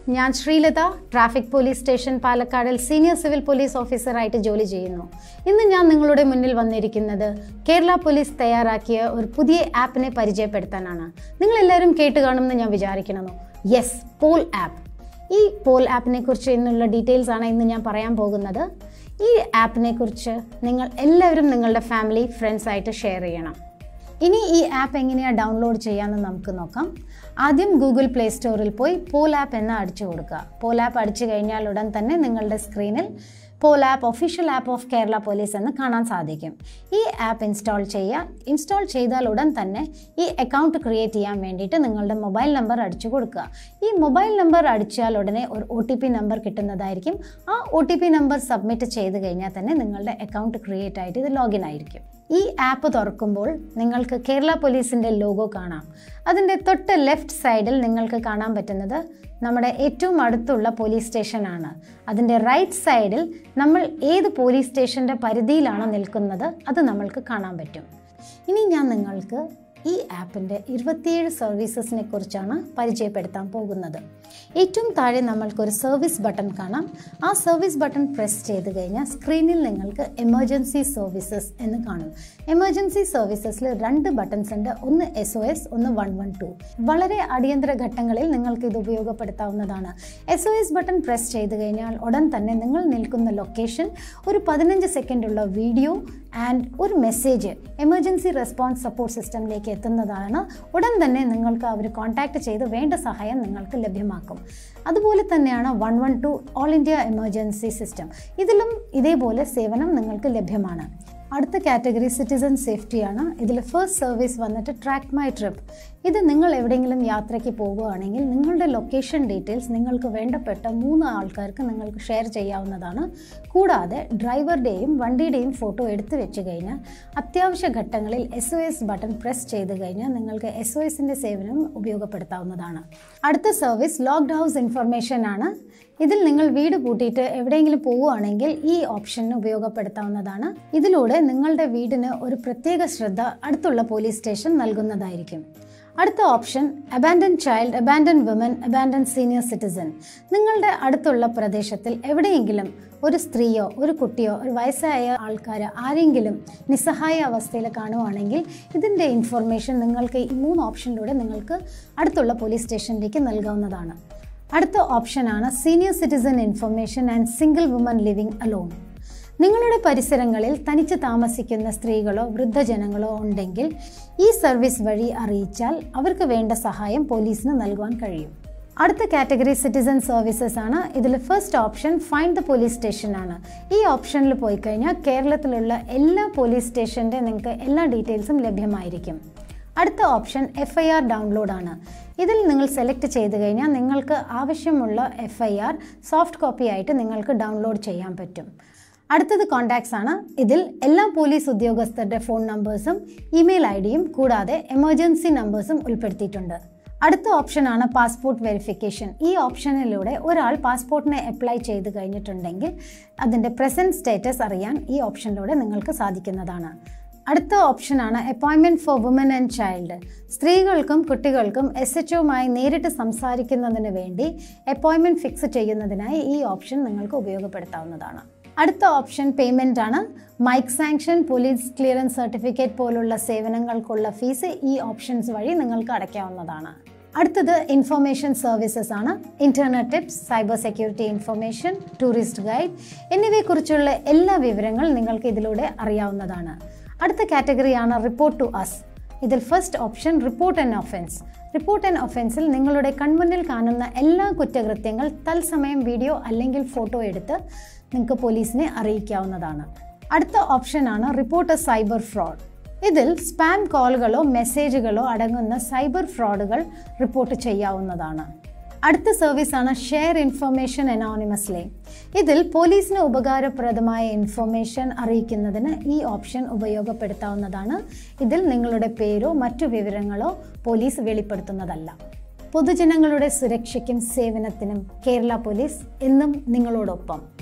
ഞാൻ Sreelatha traffic police station പാലക്കാടിൽ senior civil police ഓഫീസറായിട്ട് ജോലി ചെയ്യുന്നു ഇന്ന് ഞാൻ നിങ്ങളുടെ മുന്നിൽ വന്നിരിക്കുന്നത് കേരള പോലീസ് തയ്യാറാക്കിയ ഒരു പുതിയ ആപ്പിനെ പരിചയപ്പെടുത്താനാണ് നിങ്ങൾ എല്ലാവരും കേട്ട് കാണുമെന്ന് ഞാൻ വിചാരിക്കുന്നു യെസ് പോൾ ആപ്പ് ഈ പോൾ ആപ്പിനെ കുറിച്ച് ഇന്നുള്ള ഡീറ്റെയിൽസ് ആണ് ഇന്ന് ഞാൻ പറയാൻ പോകുന്നത് ഈ ആപ്പിനെ കുറിച്ച് നിങ്ങൾ എല്ലാവരും നിങ്ങളുടെ ഫാമിലി ഫ്രണ്ട്സ് ആയിട്ട് ഷെയർ ചെയ്യണം ഇനി ഈ ആപ്പ് എങ്ങനെയാണ് ഡൗൺലോഡ് ചെയ്യാമെന്ന് നമുക്ക് നോക്കാം ആദ്യം ഗൂഗിൾ പ്ലേ സ്റ്റോറിൽ പോയി പോൽ ആപ്പ് എന്ന് അടിച്ചു കൊടുക്കുക പോൽ ആപ്പ് അടിച്ചു കഴിഞ്ഞാൽ ഉടൻ തന്നെ നിങ്ങളുടെ സ്ക്രീനിൽ Pol app official app of Kerala police എന്ന് കാണാൻ സാധിക്കും ഈ ആപ്പ് ഇൻസ്റ്റാൾ ചെയ്യുക ഇൻസ്റ്റാൾ ചെയ്താൽ ഉടൻ തന്നെ ഈ അക്കൗണ്ട് ക്രിയേറ്റ് ചെയ്യാൻ വേണ്ടിയിട്ട് നിങ്ങളുടെ മൊബൈൽ നമ്പർ അടിച്ചു കൊടുക്കുക ഈ മൊബൈൽ നമ്പർ അടിച്ചാൽ ഉടനെ ഒരു ഒ ടി പി നമ്പർ കിട്ടുന്നതായിരിക്കും ആ O T P number submit ചെയ്ത് കഴിഞ്ഞാൽ തന്നെ നിങ്ങളുടെ അക്കൗണ്ട് ക്രിയേറ്റ് ആയിട്ട് ഇത് ലോഗിൻ ആയിരിക്കും ഈ ആപ്പ് തുറക്കുമ്പോൾ നിങ്ങൾക്ക് കേരള പോലീസിൻ്റെ ലോഗോ കാണാം അതിൻ്റെ തൊട്ട് ലെഫ്റ്റ് സൈഡിൽ നിങ്ങൾക്ക് കാണാൻ പറ്റുന്നത് നമ്മുടെ ഏറ്റവും അടുത്തുള്ള പോലീസ് സ്റ്റേഷനാണ് അതിൻ്റെ റൈറ്റ് സൈഡിൽ നമ്മൾ ഏത് പോലീസ് സ്റ്റേഷൻ്റെ പരിധിയിലാണ് നിൽക്കുന്നത് അത് നമ്മൾക്ക് കാണാൻ പറ്റും ഇനി ഞാൻ നിങ്ങൾക്ക് ഈ ആപ്പിൻ്റെ ഇരുപത്തിയേഴ് സർവീസസിനെ കുറിച്ചാണ് പരിചയപ്പെടുത്താൻ പോകുന്നത് ഏറ്റവും താഴെ നമ്മൾക്കൊരു സർവീസ് ബട്ടൺ കാണാം ആ സർവീസ് ബട്ടൺ പ്രസ് ചെയ്ത് കഴിഞ്ഞാൽ സ്ക്രീനിൽ നിങ്ങൾക്ക് എമർജൻസി സർവീസസ് എന്ന് കാണും എമർജൻസി സർവീസസിൽ രണ്ട് ബട്ടൺസ് ഉണ്ട് ഒന്ന് എസ് ഒ എസ് ഒന്ന് വൺ വൺ ടു വളരെ അടിയന്തര ഘട്ടങ്ങളിൽ നിങ്ങൾക്ക് ഇത് ഉപയോഗപ്പെടുത്താവുന്നതാണ് S O S button press ചെയ്ത് കഴിഞ്ഞാൽ ഉടൻ തന്നെ നിങ്ങൾ നിൽക്കുന്ന ലൊക്കേഷൻ ഒരു പതിനഞ്ച് സെക്കൻഡുള്ള വീഡിയോ ആൻഡ് ഒരു മെസ്സേജ് എമർജൻസി റെസ്പോൺസ് സപ്പോർട്ട് സിസ്റ്റമിലേക്ക് എത്തുന്നതാണ് ഉടൻ തന്നെ നിങ്ങൾക്ക് അവർ കോൺടാക്ട് ചെയ്ത് വേണ്ട സഹായം നിങ്ങൾക്ക് ലഭ്യമാക്കും അതുപോലെ തന്നെയാണ് one one two all India emergency system ഇതിലും ഇതേപോലെ സേവനം നിങ്ങൾക്ക് ലഭ്യമാണ് അടുത്ത കാറ്റഗറി സിറ്റിസൺ സേഫ്റ്റിയാണ് ഇതിൽ ഫസ്റ്റ് സർവീസ് വന്നിട്ട് ട്രാക്ക് മൈ ട്രിപ്പ് ഇത് നിങ്ങൾ എവിടെയെങ്കിലും യാത്രയ്ക്ക് പോകുകയാണെങ്കിൽ നിങ്ങളുടെ ലൊക്കേഷൻ ഡീറ്റെയിൽസ് നിങ്ങൾക്ക് വേണ്ടപ്പെട്ട മൂന്ന് ആൾക്കാർക്ക് നിങ്ങൾക്ക് ഷെയർ ചെയ്യാവുന്നതാണ് കൂടാതെ ഡ്രൈവറുടെയും വണ്ടിയുടെയും ഫോട്ടോ എടുത്തു വെച്ച് കഴിഞ്ഞാൽ അത്യാവശ്യ ഘട്ടങ്ങളിൽ S O S button press ചെയ്ത് കഴിഞ്ഞാൽ നിങ്ങൾക്ക് എസ് ഒ എസിൻ്റെ സേവനം ഉപയോഗപ്പെടുത്താവുന്നതാണ് അടുത്ത സർവീസ് ലോക്ക്ഡ് ഹൗസ് ഇൻഫർമേഷൻ ആണ് ഇതിൽ നിങ്ങൾ വീട് പൂട്ടിയിട്ട് എവിടെയെങ്കിലും പോവുകയാണെങ്കിൽ ഈ ഓപ്ഷൻ ഉപയോഗപ്പെടുത്താവുന്നതാണ് ഇതിലൂടെ നിങ്ങളുടെ വീടിന് ഒരു പ്രത്യേക ശ്രദ്ധ അടുത്തുള്ള പോലീസ് സ്റ്റേഷൻ നൽകുന്നതായിരിക്കും അടുത്ത option abandon child abandon women abandon senior citizen നിങ്ങളുടെ അടുത്തുള്ള പ്രദേശത്തിൽ എവിടെയെങ്കിലും ഒരു സ്ത്രീയോ ഒരു കുട്ടിയോ ഒരു വയസ്സായ ആൾക്കാർ ആരെങ്കിലും നിസ്സഹായ അവസ്ഥയിൽ കാണുവാണെങ്കിൽ ഇതിൻ്റെ ഇൻഫർമേഷൻ നിങ്ങൾക്ക് ഈ മൂന്ന് ഓപ്ഷനിലൂടെ നിങ്ങൾക്ക് അടുത്തുള്ള പോലീസ് സ്റ്റേഷനിലേക്ക് നൽകാവുന്നതാണ് അടുത്ത ഓപ്ഷനാണ് senior citizen information and single woman living alone നിങ്ങളുടെ പരിസരങ്ങളിൽ തനിച്ച് താമസിക്കുന്ന സ്ത്രീകളോ വൃദ്ധജനങ്ങളോ ഉണ്ടെങ്കിൽ ഈ സർവീസ് വഴി അറിയിച്ചാൽ അവർക്ക് വേണ്ട സഹായം പോലീസിന് നൽകുവാൻ കഴിയും അടുത്ത കാറ്റഗറി സിറ്റിസൺ സർവീസസ് ആണ് ഇതിൽ first option find the police station ആണ് ഈ ഓപ്ഷനിൽ പോയി കഴിഞ്ഞാൽ കേരളത്തിലുള്ള എല്ലാ പോലീസ് സ്റ്റേഷൻ്റെ നിങ്ങൾക്ക് എല്ലാ ഡീറ്റെയിൽസും ലഭ്യമായിരിക്കും അടുത്ത option F I R download ആണ് ഇതിൽ നിങ്ങൾ സെലക്ട് ചെയ്ത് കഴിഞ്ഞാൽ നിങ്ങൾക്ക് ആവശ്യമുള്ള F I R soft copy ആയിട്ട് നിങ്ങൾക്ക് ഡൗൺലോഡ് ചെയ്യാൻ പറ്റും അടുത്തത് കോൺടാക്ട്സ് ആണ് ഇതിൽ എല്ലാ പോലീസ് ഉദ്യോഗസ്ഥരുടെ ഫോൺ നമ്പേഴ്സും ഇമെയിൽ ഐ ഡിയും കൂടാതെ എമർജൻസി നമ്പേഴ്സും ഉൾപ്പെടുത്തിയിട്ടുണ്ട് അടുത്ത ഓപ്ഷനാണ് പാസ്പോർട്ട് വെരിഫിക്കേഷൻ ഈ ഓപ്ഷനിലൂടെ ഒരാൾ പാസ്പോർട്ടിനെ അപ്ലൈ ചെയ്ത് കഴിഞ്ഞിട്ടുണ്ടെങ്കിൽ അതിൻ്റെ പ്രസൻറ്റ് സ്റ്റേറ്റസ് അറിയാൻ ഈ ഓപ്ഷനിലൂടെ നിങ്ങൾക്ക് സാധിക്കുന്നതാണ് അടുത്ത ഓപ്ഷനാണ് appointment for woman and child സ്ത്രീകൾക്കും കുട്ടികൾക്കും എസ് എച്ച് ഒമായി നേരിട്ട് സംസാരിക്കുന്നതിന് വേണ്ടി അപ്പോയിൻമെൻറ്റ് ഫിക്സ് ചെയ്യുന്നതിനായി ഈ ഓപ്ഷൻ നിങ്ങൾക്ക് ഉപയോഗപ്പെടുത്താവുന്നതാണ് അടുത്ത ഓപ്ഷൻ പേയ്മെൻ്റ് ആണ് mike sanction police clearance certificate പോലുള്ള സേവനങ്ങൾക്കുള്ള ഫീസ് ഈ ഓപ്ഷൻസ് വഴി നിങ്ങൾക്ക് അടയ്ക്കാവുന്നതാണ് അടുത്തത് ഇൻഫർമേഷൻ സർവീസസ് ആണ് internet tips cyber security information tourist guide എന്നിവയെക്കുറിച്ചുള്ള എല്ലാ വിവരങ്ങൾ നിങ്ങൾക്ക് ഇതിലൂടെ അറിയാവുന്നതാണ് അടുത്ത കാറ്റഗറിയാണ് റിപ്പോർട്ട് ടു അസ് ഇതിൽ first option report and offence report and ഒഫൻസിൽ നിങ്ങളുടെ കൺമുന്നിൽ കാണുന്ന എല്ലാ കുറ്റകൃത്യങ്ങൾ തത്സമയം വീഡിയോ അല്ലെങ്കിൽ ഫോട്ടോ എടുത്ത് നിങ്ങൾക്ക് പോലീസിനെ അറിയിക്കാവുന്നതാണ് അടുത്ത ഓപ്ഷനാണ് റിപ്പോർട്ട് സൈബർ ഫ്രോഡ് ഇതിൽ സ്പാം കോളുകളോ മെസ്സേജുകളോ അടങ്ങുന്ന സൈബർ ഫ്രോഡുകൾ റിപ്പോർട്ട് ചെയ്യാവുന്നതാണ് അടുത്ത സർവീസാണ് ഷെയർ ഇൻഫർമേഷൻ അനോണിമസ്ലി ഇതിൽ പോലീസിന് ഉപകാരപ്രദമായ ഇൻഫർമേഷൻ അറിയിക്കുന്നതിന് ഈ ഓപ്ഷൻ ഉപയോഗപ്പെടുത്താവുന്നതാണ് ഇതിൽ നിങ്ങളുടെ പേരോ മറ്റു വിവരങ്ങളോ പോലീസ് വെളിപ്പെടുത്തുന്നതല്ല പൊതുജനങ്ങളുടെ സുരക്ഷയ്ക്കും സേവനത്തിനും കേരള പോലീസ് എന്നും നിങ്ങളോടൊപ്പം